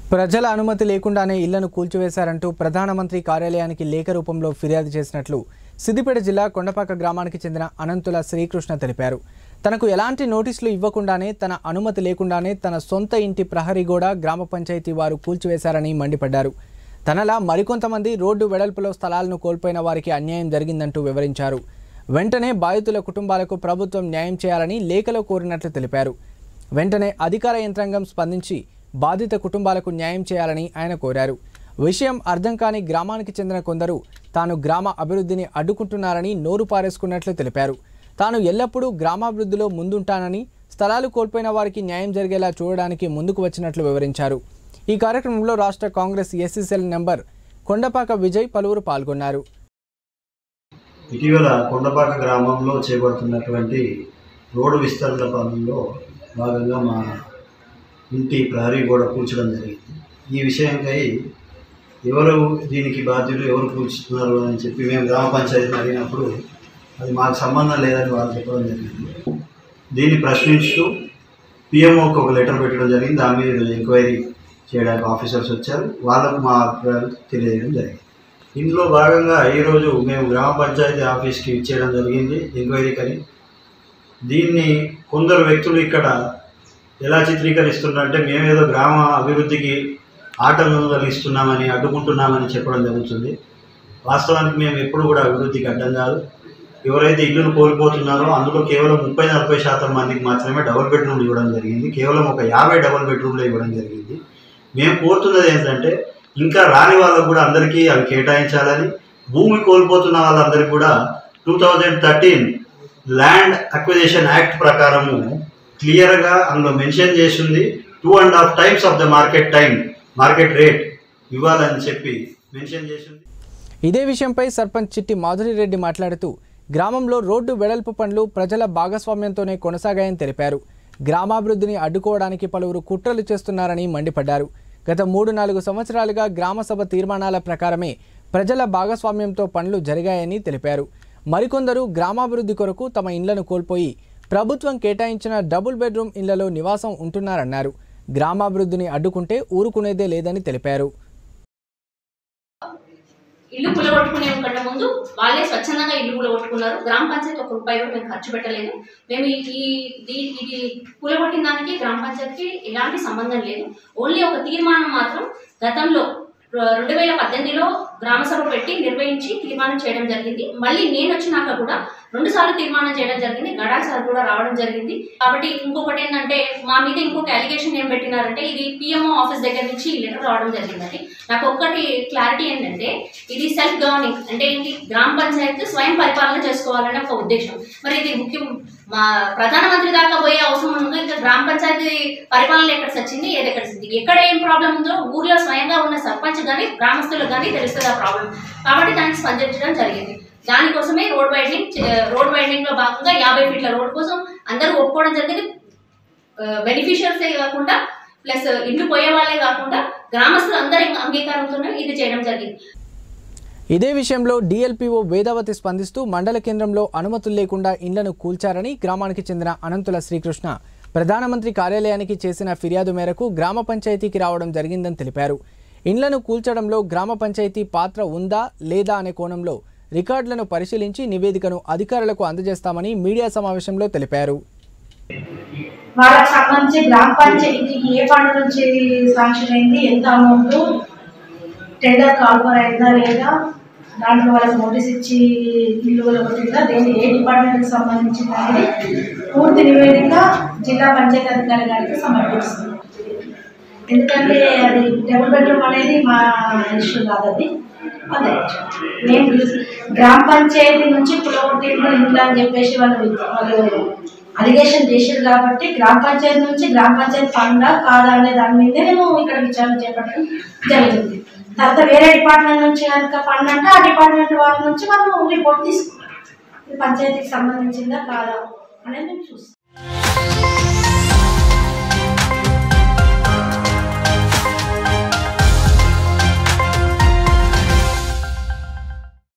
ప్రజల అనుమతి లేకుండానే ఇళ్లను కూల్చివేశారంటూ ప్రధానమంత్రి కార్యాలయానికి లేఖ రూపంలో ఫిర్యాదు చేసినట్లు సిద్దిపేట జిల్లా కొండపాక గ్రామానికి చెందిన అనంతుల శ్రీకృష్ణ తెలిపారు తనకు ఎలాంటి నోటీసులు ఇవ్వకుండానే తన అనుమతి లేకుండానే తన సొంత ఇంటి ప్రహరీ గోడ గ్రామ పంచాయతీ వారు కూల్చివేశారని మండిపడ్డారు తనలా మరికొంతమంది రోడ్డు వెడల్పులో స్థలాలను కోల్పోయిన వారికి అన్యాయం జరిగిందంటూ వివరించారు వెంటనే బాధితుల కుటుంబాలకు ప్రభుత్వం న్యాయం చేయాలని లేఖలో కోరినట్లు తెలిపారు వెంటనే అధికార యంత్రాంగం స్పందించి బాధిత కుటుంబాలకు న్యాయం చేయాలని ఆయన కోరారు విషయం అర్థం కాని గ్రామానికి చెందిన కొందరు తాను గ్రామ అభివృద్ధిని అడ్డుకుంటున్నారని నోరు పారేసుకున్నట్లు తెలిపారు తాను ఎల్లప్పుడూ గ్రామాభివృద్ధిలో ముందుంటానని స్థలాలు కోల్పోయిన వారికి న్యాయం జరిగేలా చూడడానికి ముందుకు వచ్చినట్లు వివరించారు ఈ కార్యక్రమంలో రాష్ట్ర Congress SC cell number Kondapaka Vijay పలువురు పాల్గొన్నారు ఇటీవల కొండపాక గ్రామంలో చేపడుతున్నటువంటి రోడ్డు విస్తరణ పనుల్లో భాగంగా మా ఇంటి ప్రహరీ గోడ కూల్చడం జరిగింది ఈ విషయంకై ఎవరు దీనికి బాధ్యులు ఎవరు కూల్చుతున్నారు అని చెప్పి మేము గ్రామ పంచాయతీని అడిగినప్పుడు అది మాకు సంబంధం లేదని వాళ్ళు చెప్పడం జరిగింది దీన్ని ప్రశ్నిస్తూ పిఎంఓకి ఒక లెటర్ పెట్టడం జరిగింది దాని మీద ఈరోజు ఎంక్వైరీ చేయడానికి ఆఫీసర్స్ వచ్చారు వాళ్ళకు మా అభిప్రాయాలు తెలియజేయడం జరిగింది ఇందులో భాగంగా ఈరోజు మేము గ్రామ పంచాయతీ ఆఫీస్కి ఇచ్చేయడం జరిగింది ఎంక్వైరీకి అని దీన్ని కొందరు వ్యక్తులు ఇక్కడ ఎలా చిత్రీకరిస్తున్నారంటే మేమేదో గ్రామ అభివృద్ధికి ఆటంకం కలిగిస్తున్నామని అడ్డుకుంటున్నామని చెప్పడం జరుగుతుంది వాస్తవానికి మేము ఎప్పుడు కూడా అభివృద్ధికి అడ్డం కాదు ఎవరైతే ఇల్లులు కోల్పోతున్నారో అందులో కేవలం ముప్పై నలభై శాతం మందికి మాత్రమే డబుల్ బెడ్రూమ్లు ఇవ్వడం జరిగింది కేవలం ఒక యాభై డబుల్ బెడ్రూమ్లు ఇవ్వడం జరిగింది మేము కోరుతున్నది ఏంటంటే ఇంకా రాని వాళ్ళకు కూడా అందరికీ అవి కేటాయించాలని భూమి కోల్పోతున్న వాళ్ళందరికీ కూడా two thousand thirteen land acquisition act ప్రకారము క్లియర్గా అందులో మెన్షన్ చేసింది two and half times of the market time market rate ఇవ్వాలని చెప్పి మెన్షన్ చేసింది ఇదే విషయంపై సర్పంచ్ చిట్టి మాధురిరెడ్డి మాట్లాడుతూ గ్రామంలో రోడ్డు వెడల్పు పనులు ప్రజల భాగస్వామ్యంతోనే కొనసాగాయని తెలిపారు గ్రామాభివృద్ధిని అడ్డుకోవడానికి పలువురు కుట్రలు చేస్తున్నారని మండిపడ్డారు గత మూడు నాలుగు సంవత్సరాలుగా గ్రామసభ తీర్మానాల ప్రకారమే ప్రజల భాగస్వామ్యంతో పనులు జరిగాయని తెలిపారు మరికొందరు గ్రామాభివృద్ధి కొరకు తమ ఇండ్లను కోల్పోయి ప్రభుత్వం కేటాయించిన డబుల్ బెడ్రూమ్ ఇళ్లలో నివాసం ఉంటున్నారన్నారు గ్రామాభివృద్ధిని అడ్డుకుంటే ఊరుకునేదే లేదని తెలిపారు ఇల్లు కూలగొట్టుకునే కంటే ముందు వాళ్ళే స్వచ్ఛందంగా ఇల్లు కూలగొట్టుకున్నారు గ్రామ పంచాయతీ ఒక రూపాయి కూడా మేము ఖర్చు పెట్టలేదు మేము ఈ ఈ- దీ- ఇది కూలగొట్టిన దానికి గ్రామ పంచాయతీకి ఎలాంటి సంబంధం లేదు ఓన్లీ ఒక తీర్మానం మాత్రం గతంలో ర- రెండు వేల పద్దెనిమిదిలో గ్రామ సభ పెట్టి నిర్వహించి తీర్మానం చేయడం జరిగింది మళ్ళీ నేను వచ్చినాక కూడా రెండు సార్లు తీర్మానం చేయడం జరిగింది గడా సార్ కూడా రావడం జరిగింది కాబట్టి ఇంకొకటి ఏంటంటే మా మీద ఇంకొక అలిగేషన్ ఏం పెట్టినారంటే ఇది పిఎంఓ ఆఫీస్ దగ్గర నుంచి లెటర్ రావడం జరిగిందండి నాకు ఒక్కటి క్లారిటీ ఏంటంటే ఇది సెల్ఫ్ గవర్నింగ్ అంటే ఏంటి గ్రామ పంచాయతీ స్వయం పరిపాలన చేసుకోవాలనే ఒక ఉద్దేశం మరి ఇది ముఖ్యం మా ప్రధానమంత్రి దాకా పోయే అవసరం ఉందో ఇంకా గ్రామ పంచాయతీ పరిపాలన ఎక్కడ వచ్చింది ఏది ఎక్కడ వచ్చింది ఎక్కడ ఏం ప్రాబ్లం ఉందో ఊర్లో స్వయంగా ఉన్న సర్పంచ్ కానీ గ్రామస్తులకు కానీ తెలుస్తుంది ఆ ప్రాబ్లం కాబట్టి దానికి స్పందించడం జరిగింది దానికోసమే రోడ్ వైడనింగ్ రోడ్ వైడనింగ్ లో భాగంగా యాభై ఫీట్ల రోడ్ కోసం అందరూ ఒప్పుకోవడం జరిగింది బెనిఫిషియర్సే కాకుండా ప్లస్ ఇల్లు పోయే వాళ్ళే కాకుండా గ్రామస్తులు అందరి అంగీకారంతోనే ఇది చేయడం జరిగింది ఇదే విషయంలో డీఎల్పీఓ వేదావతి స్పందిస్తూ మండల కేంద్రంలో అనుమతులు లేకుండా ఇండ్లను కూల్చారని గ్రామానికి చెందిన అనంతుల శ్రీకృష్ణ ప్రధానమంత్రి కార్యాలయానికి చేసిన ఫిర్యాదు మేరకు గ్రామ పంచాయతీకి రావడం జరిగిందని తెలిపారు ఇండ్లను కూల్చడంలో గ్రామ పంచాయతీ పాత్ర ఉందా లేదా అనే కోణంలో రికార్డులను పరిశీలించి నివేదికను అధికారులకు అందజేస్తామని మీడియా సమావేశంలో తెలిపారు వాళ్ళకి సంబంధించి గ్రామ పంచాయతీకి ఏ ఫండ్ నుంచి శాంక్షన్ అయింది ఎంత అమౌంట్ టెండర్ కాల్ఫర్ అయిందా లేదా దాంట్లో వాళ్ళకి నోటీస్ ఇచ్చి ఇల్లు కొట్టిందా దేని ఏ డిపార్ట్మెంట్కి సంబంధించింది అనేది పూర్తి నివేదిక జిల్లా పంచాయతీ అధికారి గారికి సమర్పిస్తుంది ఎందుకంటే అది డబుల్ బెడ్రూమ్ అనేది మా ఇష్యూ కాదు అది అదే మేము గ్రామ పంచాయతీ నుంచి పులగొట్టిండ్రు ఇంట్లో అని చెప్పేసి వాళ్ళు వాళ్ళు అలిగేషన్ చేసారు కాబట్టి గ్రామ పంచాయతీ నుంచి గ్రామ పంచాయతీ ఫండా కాదా అనే దాని మీదే మేము ఇక్కడ విచారణ చేపట్టడం జరిగింది తర్వాత వేరే డిపార్ట్మెంట్ నుంచి కనుక ఫండ్ అంటే ఆ డిపార్ట్మెంట్ వాళ్ళ నుంచి మనం రిపోర్ట్ తీసుకుంటాం ఇది పంచాయతీకి సంబంధించిందా కాదా అనేది మేము చూస్తాం